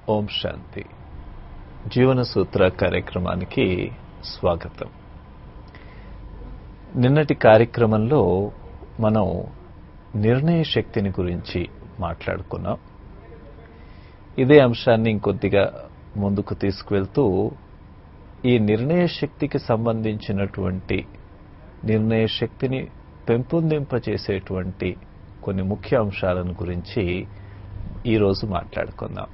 ఓం శాంతి జీవన సూత్ర కార్యక్రమానికి స్వాగతం నిన్నటి కార్యక్రమంలో మనం నిర్ణయ శక్తిని గురించి మాట్లాడుకున్నాం ఇదే అంశాన్ని ఇంకొద్దిగా ముందుకు తీసుకువెళ్తూ ఈ నిర్ణయ శక్తికి సంబంధించినటువంటి నిర్ణయ శక్తిని పెంపొందింపచేసేటువంటి కొన్ని ముఖ్య అంశాలను గురించి ఈరోజు మాట్లాడుకుందాం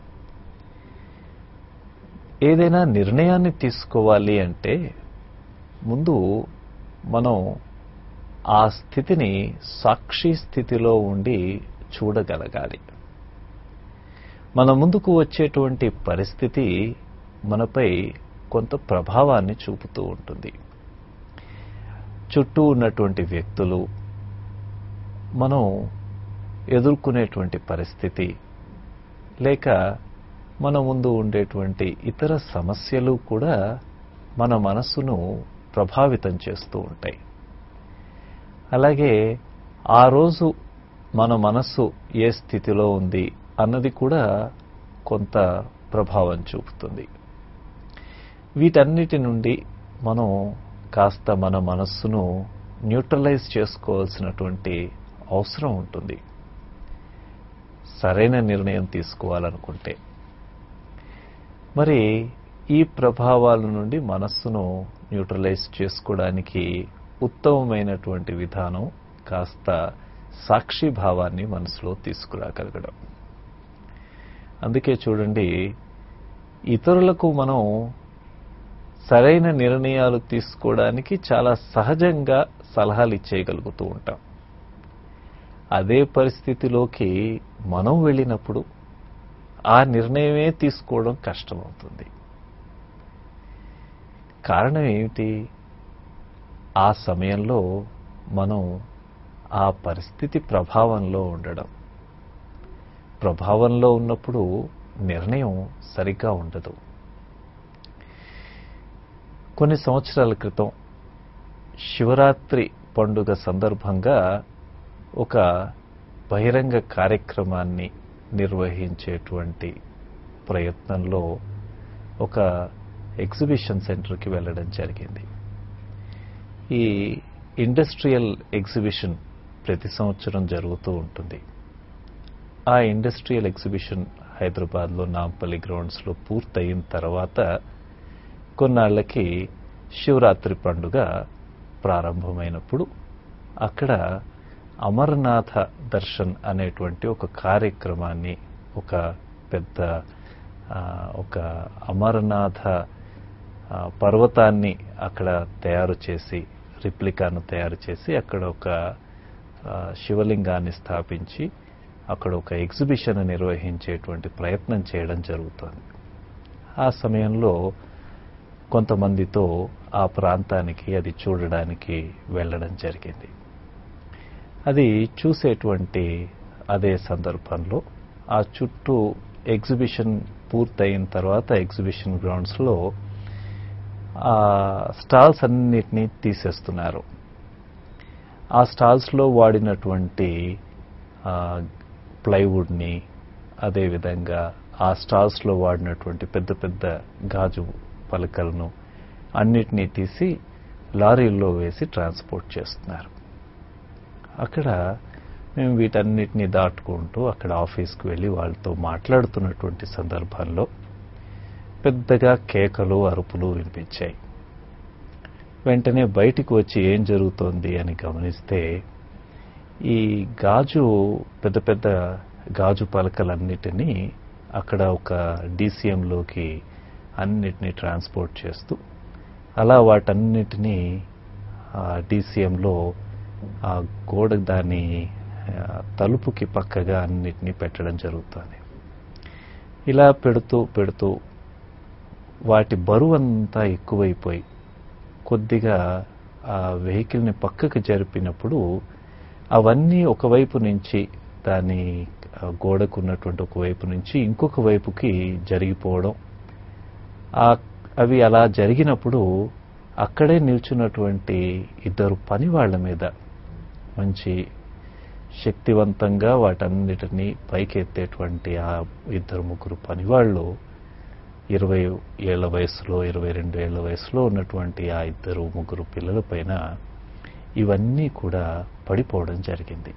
ఏదైనా నిర్ణయాన్ని తీసుకోవాలి అంటే ముందు మనం ఆ స్థితిని సాక్షి స్థితిలో ఉండి చూడగలగాలి మన ముందుకు వచ్చేటువంటి పరిస్థితి మనపై కొంత ప్రభావాన్ని చూపుతూ ఉంటుంది చుట్టూ ఉన్నటువంటి వ్యక్తులు మనం ఎదుర్కొనేటువంటి పరిస్థితి లేక మన ముందు ఉండేటువంటి ఇతర సమస్యలు కూడా మన మనస్సును ప్రభావితం చేస్తూ ఉంటాయి అలాగే ఆ రోజు మన మనస్సు ఏ స్థితిలో ఉంది అన్నది కూడా కొంత ప్రభావం చూపుతుంది వీటన్నిటి నుండి మనం కాస్త మన మనస్సును న్యూట్రలైజ్ చేసుకోవాల్సినటువంటి అవసరం ఉంటుంది సరైన నిర్ణయం తీసుకోవాలనుకుంటే మరి ఈ ప్రభావాల నుండి మనస్సును న్యూట్రలైజ్ చేసుకోవడానికి ఉత్తమమైనటువంటి విధానం కాస్త సాక్షి భావాన్ని మనసులో తీసుకురాగలగడం అందుకే చూడండి ఇతరులకు మనం సరైన నిర్ణయాలు తీసుకోవడానికి చాలా సహజంగా సలహాలు ఇచ్చేయగలుగుతూ ఉంటాం అదే పరిస్థితిలోకి మనం వెళ్ళినప్పుడు ఆ నిర్ణయమే తీసుకోవడం కష్టమవుతుంది కారణం ఏమిటి ఆ సమయంలో మనం ఆ పరిస్థితి ప్రభావంలో ఉండడం ప్రభావంలో ఉన్నప్పుడు నిర్ణయం సరిగ్గా ఉండదు కొన్ని సంవత్సరాల క్రితం శివరాత్రి పండుగ సందర్భంగా ఒక బహిరంగ కార్యక్రమాన్ని నిర్వహించేటువంటి ప్రయత్నంలో ఒక ఎగ్జిబిషన్ సెంటర్కి వెళ్ళడం జరిగింది ఈ ఇండస్ట్రియల్ ఎగ్జిబిషన్ ప్రతి సంవత్సరం జరుగుతూ ఉంటుంది ఆ ఇండస్ట్రియల్ ఎగ్జిబిషన్ హైదరాబాద్లో నాంపల్లి గ్రౌండ్స్లో పూర్తయిన తర్వాత కొన్నాళ్లకి శివరాత్రి పండుగ ప్రారంభమైనప్పుడు అక్కడ అమర్నాథ దర్శన్ అనేటువంటి ఒక కార్యక్రమాన్ని ఒక పెద్ద ఒక అమర్నాథ పర్వతాన్ని అక్కడ తయారు చేసి రిప్లికాను తయారు చేసి అక్కడ ఒక శివలింగాన్ని స్థాపించి అక్కడ ఒక ఎగ్జిబిషన్ నిర్వహించేటువంటి ప్రయత్నం చేయడం జరుగుతోంది ఆ సమయంలో కొంతమందితో ఆ ప్రాంతానికి అది చూడడానికి వెళ్ళడం జరిగింది అది చూసేటువంటి అదే సందర్భంలో ఆ చుట్టూ ఎగ్జిబిషన్ పూర్తయిన తర్వాత ఎగ్జిబిషన్ గ్రౌండ్స్లో ఆ స్టాల్స్ అన్నిటినీ తీసేస్తున్నారు ఆ స్టాల్స్లో వాడినటువంటి ప్లైవుడ్ని అదేవిధంగా ఆ స్టాల్స్లో వాడినటువంటి పెద్ద పెద్ద గాజు పలకలను అన్నిటినీ తీసి లారీల్లో వేసి ట్రాన్స్పోర్ట్ చేస్తున్నారు అక్కడ మేము వీటన్నిటిని దాటుకుంటూ అక్కడ ఆఫీస్కి వెళ్ళి వాళ్ళతో మాట్లాడుతున్నటువంటి సందర్భంలో పెద్దగా కేకలు అరుపులు వినిపించాయి వెంటనే బయటికి వచ్చి ఏం జరుగుతోంది అని గమనిస్తే ఈ గాజు పెద్ద పెద్ద గాజు పలకలన్నిటినీ అక్కడ ఒక డీసీఎంలోకి అన్నిటినీ ట్రాన్స్పోర్ట్ చేస్తూ అలా వాటన్నిటినీ డీసీఎంలో ఆ గోడ దాని తలుపుకి పక్కగా అన్నిటినీ పెట్టడం జరుగుతుంది ఇలా పెడుతూ పెడుతూ వాటి బరువు అంతా ఎక్కువైపోయి కొద్దిగా ఆ వెహికల్ని పక్కకు జరిపినప్పుడు అవన్నీ ఒకవైపు నుంచి దాని గోడకు ఉన్నటువంటి ఒకవైపు నుంచి ఇంకొక వైపుకి జరిగిపోవడం అవి అలా జరిగినప్పుడు అక్కడే నిల్చున్నటువంటి ఇద్దరు పని వాళ్ళ మీద మంచి శక్తివంతంగా వాటన్నిటినీ పైకెత్తేటువంటి ఆ ఇద్దరు ముగ్గురు పనివాళ్ళు ఇరవై ఏళ్ల వయసులో ఇరవై రెండు ఏళ్ల వయసులో ఉన్నటువంటి ఆ ఇద్దరు ముగ్గురు పిల్లల పైన ఇవన్నీ కూడా పడిపోవడం జరిగింది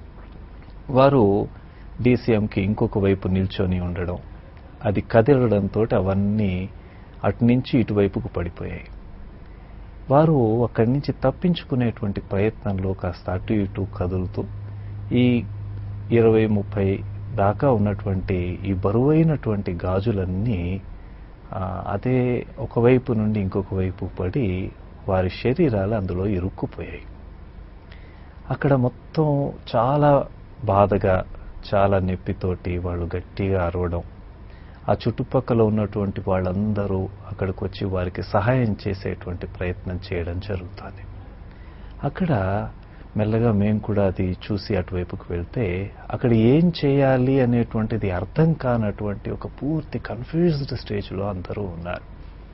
వారు డీసీఎంకి ఇంకొక వైపు నిల్చొని ఉండడం అది కదిలడంతో అవన్నీ అటు నుంచి ఇటువైపుకు పడిపోయాయి వారు అక్కడి నుంచి తప్పించుకునేటువంటి ప్రయత్నంలో కాస్త అటు ఇటు కదులుతూ ఈ ఇరవై ముప్పై దాకా ఉన్నటువంటి ఈ బరువైనటువంటి గాజులన్నీ ఆ, అదే ఒకవైపు నుండి ఇంకొక వైపు పడి వారి శరీరాలు అందులో ఇరుక్కుపోయాయి అక్కడ మొత్తం చాలా బాధగా చాలా నొప్పితోటి వాళ్ళు గట్టిగా అరవడం ఆ చుట్టుపక్కల ఉన్నటువంటి వాళ్ళందరూ అక్కడికి వచ్చి వారికి సహాయం చేసేటువంటి ప్రయత్నం చేయడం జరుగుతుంది అక్కడ మెల్లగా మేము కూడా అది చూసి అటువైపుకు వెళ్తే అక్కడ ఏం చేయాలి అనేటువంటిది అర్థం కానటువంటి ఒక పూర్తి కన్ఫ్యూజ్డ్ స్టేజ్లో అందరూ ఉన్నారు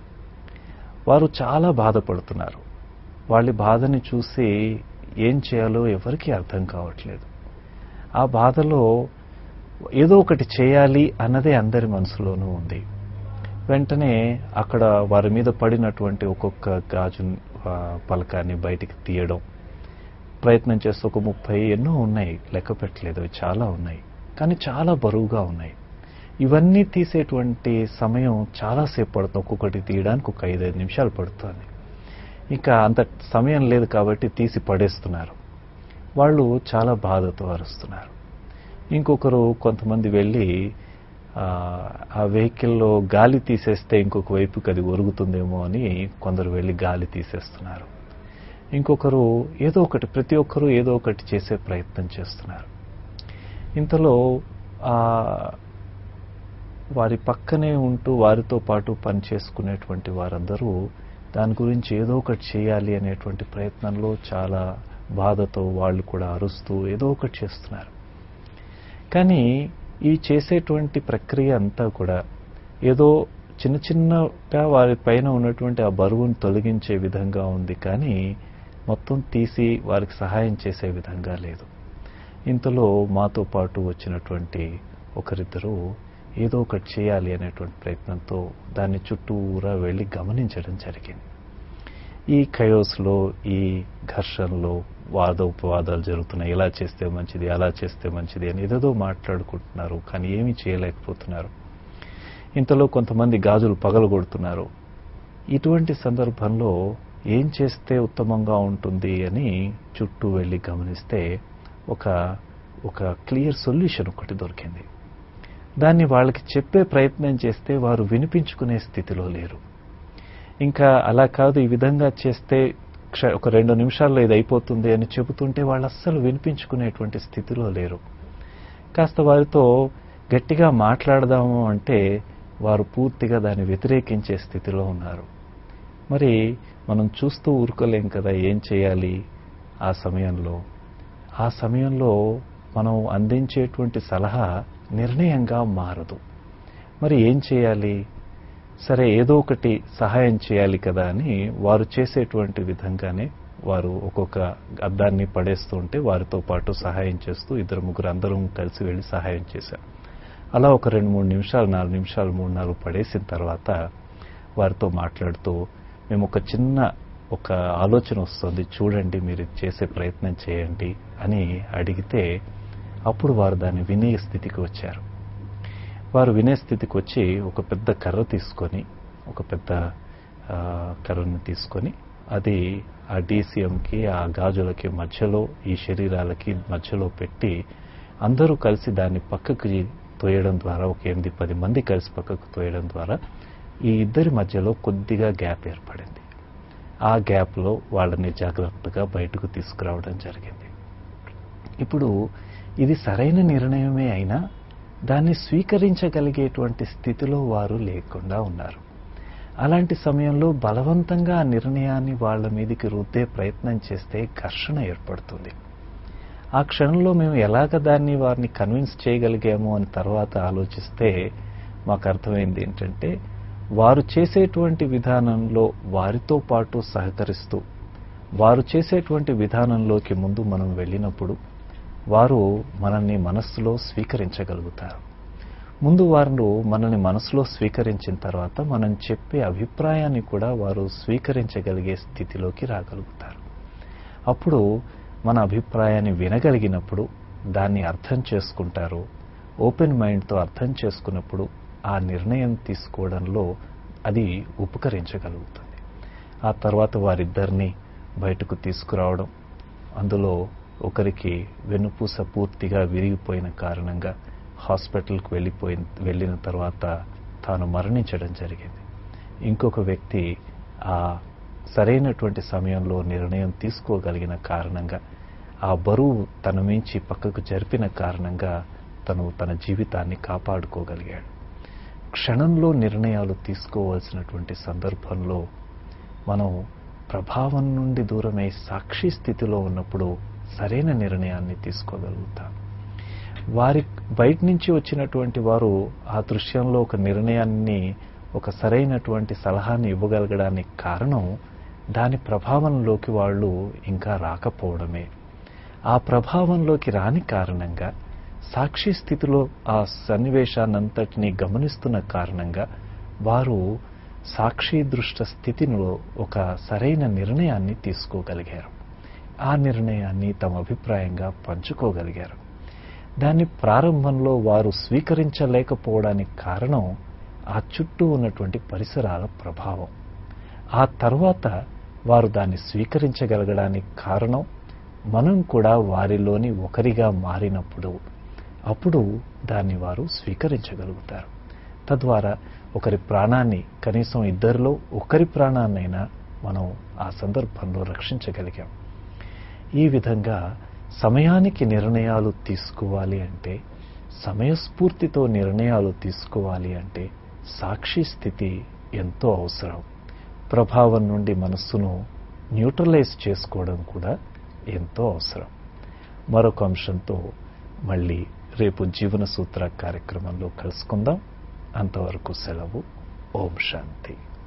వారు చాలా బాధపడుతున్నారు వాళ్ళ బాధని చూసి ఏం చేయాలో ఎవరికీ అర్థం కావట్లేదు ఆ బాధలో ఏదో ఒకటి చేయాలి అన్నదే అందరి మనసులోనూ ఉంది వెంటనే అక్కడ వారి మీద పడినటువంటి ఒక్కొక్క గాజు ఆ, పలకాన్ని బయటికి తీయడం ప్రయత్నం చేస్తే ఒక ముప్పై ఎన్నో ఉన్నాయి లెక్క పెట్టలేదు అవి చాలా ఉన్నాయి కానీ చాలా బరువుగా ఉన్నాయి ఇవన్నీ తీసేటువంటి సమయం చాలాసేపు పడుతుంది ఒక్కొక్కటి తీయడానికి ఒక ఐదైదు నిమిషాలు పడుతుంది ఇంకా అంత సమయం లేదు కాబట్టి తీసి పడేస్తున్నారు వాళ్ళు చాలా బాధతో అరుస్తున్నారు ఇంకొకరు కొంతమంది వెళ్ళి ఆ, ఆ వెహికల్లో గాలి తీసేస్తే ఇంకొక వైపుకి అది ఒరుగుతుందేమో అని కొందరు వెళ్ళి గాలి తీసేస్తున్నారు ఇంకొకరు ఏదో ఒకటి ప్రతి ఒక్కరూ ఏదో ఒకటి చేసే ప్రయత్నం చేస్తున్నారు ఇంతలో ఆ వారి పక్కనే ఉంటూ వారితో పాటు పని చేసుకునేటువంటి వారందరూ దాని గురించి ఏదో ఒకటి చేయాలి అనేటువంటి ప్రయత్నంలో చాలా బాధతో వాళ్ళు కూడా అరుస్తూ ఏదో ఒకటి చేస్తున్నారు కానీ ఈ చేసేటువంటి ప్రక్రియ అంతా కూడా ఏదో చిన్న చిన్నగా వారి పైన ఉన్నటువంటి ఆ బరువును తొలగించే విధంగా ఉంది కానీ మొత్తం తీసి వారికి సహాయం చేసే విధంగా లేదు ఇంతలో మాతో పాటు వచ్చినటువంటి ఒకరిద్దరు ఏదో ఒకటి చేయాలి అనేటువంటి ప్రయత్నంతో దాన్ని చుట్టూరా వెళ్ళి గమనించడం జరిగింది ఈ కయోస్లో ఈ ఘర్షణలో వాదోపవాదాలు జరుగుతున్నాయి ఇలా చేస్తే మంచిది అలా చేస్తే మంచిది అని ఏదేదో మాట్లాడుకుంటున్నారు కానీ ఏమీ చేయలేకపోతున్నారు ఇంతలో కొంతమంది గాజులు పగలగొడుతున్నారు ఇటువంటి సందర్భంలో ఏం చేస్తే ఉత్తమంగా ఉంటుంది అని చుట్టూ వెళ్ళి గమనిస్తే ఒక ఒక క్లియర్ సొల్యూషన్ ఒకటి దొరికింది దాన్ని వాళ్ళకి చెప్పే ప్రయత్నం చేస్తే వారు వినిపించుకునే స్థితిలో లేరు ఇంకా అలా కాదు ఈ విధంగా చేస్తే క్ష- ఒక రెండు నిమిషాల్లో ఇది అయిపోతుంది అని చెబుతుంటే వాళ్ళు అస్సలు వినిపించుకునేటువంటి స్థితిలో లేరు కాస్త వారితో గట్టిగా మాట్లాడదాము అంటే వారు పూర్తిగా దాన్ని వ్యతిరేకించే స్థితిలో ఉన్నారు మరి మనం చూస్తూ ఊరుకోలేం కదా ఏం చేయాలి ఆ సమయంలో ఆ సమయంలో మనం అందించేటువంటి సలహా నిర్ణయంగా మారదు మరి ఏం చేయాలి సరే ఏదో ఒకటి సహాయం చేయాలి కదా అని వారు చేసేటువంటి విధంగానే వారు ఒక్కొక్క అద్దాన్ని పడేస్తూ ఉంటే వారితో పాటు సహాయం చేస్తూ ఇద్దరు ముగ్గురు అందరం కలిసి వెళ్ళి సహాయం చేశాం అలా ఒక రెండు మూడు నిమిషాలు నాలుగు నిమిషాలు మూడు నాలుగు పడేసిన తర్వాత వారితో మాట్లాడుతూ మేము ఒక చిన్న ఒక ఆలోచన వస్తుంది చూడండి మీరు ఇది చేసే ప్రయత్నం చేయండి అని అడిగితే అప్పుడు వారు దాన్ని వినే స్థితికి వచ్చారు వారు వినే స్థితికి వచ్చి ఒక పెద్ద కర్ర తీసుకొని ఒక పెద్ద ఆ, కర్రను తీసుకొని అది ఆ డీసీఎంకి ఆ గాజులకి మధ్యలో ఈ శరీరాలకి మధ్యలో పెట్టి అందరూ కలిసి దాన్ని పక్కకి తోయడం ద్వారా ఒక ఎనిమిది పది మంది కలిసి పక్కకు తోయడం ద్వారా ఈ ఇద్దరి మధ్యలో కొద్దిగా గ్యాప్ ఏర్పడింది ఆ గ్యాప్లో వాళ్ళని జాగ్రత్తగా బయటకు తీసుకురావడం జరిగింది ఇప్పుడు ఇది సరైన నిర్ణయమే అయినా దాన్ని స్వీకరించగలిగేటువంటి స్థితిలో వారు లేకుండా ఉన్నారు అలాంటి సమయంలో బలవంతంగా ఆ నిర్ణయాన్ని వాళ్ళ మీదకి రుద్దే ప్రయత్నం చేస్తే ఘర్షణ ఏర్పడుతుంది ఆ క్షణంలో మేము ఎలాగ దాన్ని వారిని కన్విన్స్ చేయగలిగాము అని తర్వాత ఆలోచిస్తే మాకు అర్థమైంది ఏంటంటే వారు చేసేటువంటి విధానంలో వారితో పాటు సహకరిస్తూ వారు చేసేటువంటి విధానంలోకి ముందు మనం వెళ్ళినప్పుడు వారు మనల్ని మనస్సులో స్వీకరించగలుగుతారు ముందు వారు మనల్ని మనసులో స్వీకరించిన తర్వాత మనం చెప్పే అభిప్రాయాన్ని కూడా వారు స్వీకరించగలిగే స్థితిలోకి రాగలుగుతారు అప్పుడు మన అభిప్రాయాన్ని వినగలిగినప్పుడు దాన్ని అర్థం చేసుకుంటారు ఓపెన్ మైండ్తో అర్థం చేసుకున్నప్పుడు ఆ నిర్ణయం తీసుకోవడంలో అది ఉపకరించగలుగుతుంది ఆ తర్వాత వారిద్దరిని బయటకు తీసుకురావడం అందులో ఒకరికి వెన్నుపూస పూర్తిగా విరిగిపోయిన కారణంగా హాస్పిటల్కి వెళ్ళిపోయిన వెళ్ళిన తర్వాత తాను మరణించడం జరిగింది ఇంకొక వ్యక్తి ఆ సరైనటువంటి సమయంలో నిర్ణయం తీసుకోగలిగిన కారణంగా ఆ బరువు తన మించి పక్కకు జరిపిన కారణంగా తను తన జీవితాన్ని కాపాడుకోగలిగాడు క్షణంలో నిర్ణయాలు తీసుకోవాల్సినటువంటి సందర్భంలో మనం ప్రభావం నుండి దూరమై సాక్షి స్థితిలో ఉన్నప్పుడు సరైన నిర్ణయాన్ని తీసుకోగలుగుతాం వారి బయట నుంచి వచ్చినటువంటి వారు ఆ దృశ్యంలో ఒక నిర్ణయాన్ని ఒక సరైనటువంటి సలహాన్ని ఇవ్వగలగడానికి కారణం దాని ప్రభావంలోకి వాళ్ళు ఇంకా రాకపోవడమే ఆ ప్రభావంలోకి రాని కారణంగా సాక్షి స్థితిలో ఆ సన్నివేశాన్నంతటినీ గమనిస్తున్న కారణంగా వారు సాక్షి దృష్ట స్థితిలో ఒక సరైన నిర్ణయాన్ని తీసుకోగలిగారు ఆ నిర్ణయాన్ని తమ అభిప్రాయంగా పంచుకోగలిగారు దాన్ని ప్రారంభంలో వారు స్వీకరించలేకపోవడానికి కారణం ఆ చుట్టూ ఉన్నటువంటి పరిసరాల ప్రభావం ఆ తర్వాత వారు దాన్ని స్వీకరించగలగడానికి కారణం మనం కూడా వారిలోని ఒకరిగా మారినప్పుడు అప్పుడు దాన్ని వారు స్వీకరించగలుగుతారు తద్వారా ఒకరి ప్రాణాన్ని కనీసం ఇద్దరిలో ఒకరి ప్రాణాన్నైనా మనం ఆ సందర్భంలో రక్షించగలిగాం ఈ విధంగా సమయానికి నిర్ణయాలు తీసుకోవాలి అంటే సమయస్ఫూర్తితో నిర్ణయాలు తీసుకోవాలి అంటే సాక్షి స్థితి ఎంతో అవసరం ప్రభావం నుండి మనస్సును న్యూట్రలైజ్ చేసుకోవడం కూడా ఎంతో అవసరం మరొక అంశంతో మళ్ళీ రేపు జీవన సూత్ర కార్యక్రమంలో కలుసుకుందాం అంతవరకు సెలవు ఓం శాంతి